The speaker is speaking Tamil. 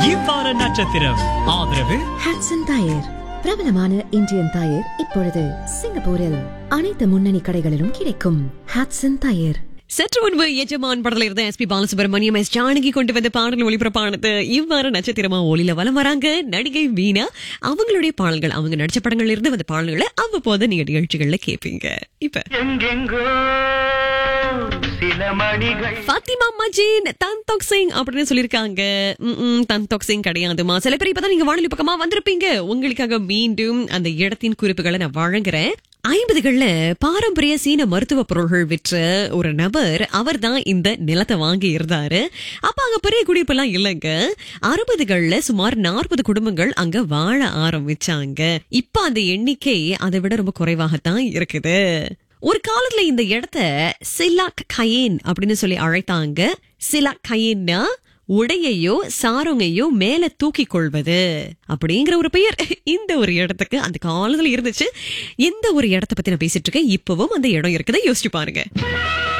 இவ்வார நட்சத்திரம் ஆதரவு ஹாட்சன் டயர் பிரபலமான இந்தியன் டயர் இப்பொழுது சிங்கப்பூரில் அனைத்து முன்னணி கடைகளிலும் கிடைக்கும் ஹாட்சன் டயர் சற்று முன்பு எஜமான் படத்துல இருந்த S P Balasubrahmanyam S Janaki கொண்டு வந்த பாடல் ஒளிபரப்பானது இவ்வாறு நட்சத்திரமா ஒளியில வலம் வராங்க நடிகை வீணா அவங்களுடைய பாடல்கள் அவங்க நடிச்ச படங்கள்ல இருந்து வந்த பாடல்களை அவ்வப்போது நீங்க நிகழ்ச்சிகள்ல கேட்பீங்க இப்ப எங்கெங்கோ சில மணிகள் ஃபாத்திமா மஜீன் தன்தோக் சிங் அப்படின்னு சொல்லிருக்காங்க தன்தோக் சிங் கிடையாதுமா சில பேர் இப்பதான் நீங்க வானொலி பக்கமா வந்திருப்பீங்க உங்களுக்காக மீண்டும் அந்த இடத்தின் குறிப்புகளை நான் வழங்குறேன் ஐம்பதுகள்ல பாரம்பரிய சீன மருத்துவ பொருள்கள் விற்ற ஒரு நபர் அவர் தான் இந்த நிலத்தை வாங்கி இருந்தாரு அப்ப அங்க பெரிய குடியிருப்பெல்லாம் இல்லைங்க அறுபதுகள்ல சுமார் நாற்பது குடும்பங்கள் அங்க வாழ ஆரம்பிச்சாங்க இப்ப அந்த எண்ணிக்கை அதை விட ரொம்ப குறைவாகத்தான் இருக்குது ஒரு காலத்துல இந்த இடத்த சிலாக் கயேன் அப்படின்னு சொல்லி அழைத்தாங்க சிலாக் கயேன்னா உடையையோ சாருங்கையோ மேல தூக்கி கொள்வது அப்படிங்கிற ஒரு பெயர் இந்த ஒரு இடத்துக்கு அந்த காலத்துல இருந்துச்சு எந்த ஒரு இடத்த பத்தி நான் பேசிட்டு இருக்கேன் இப்பவும் அந்த இடம் இருக்குதை யோசிச்சு பாருங்க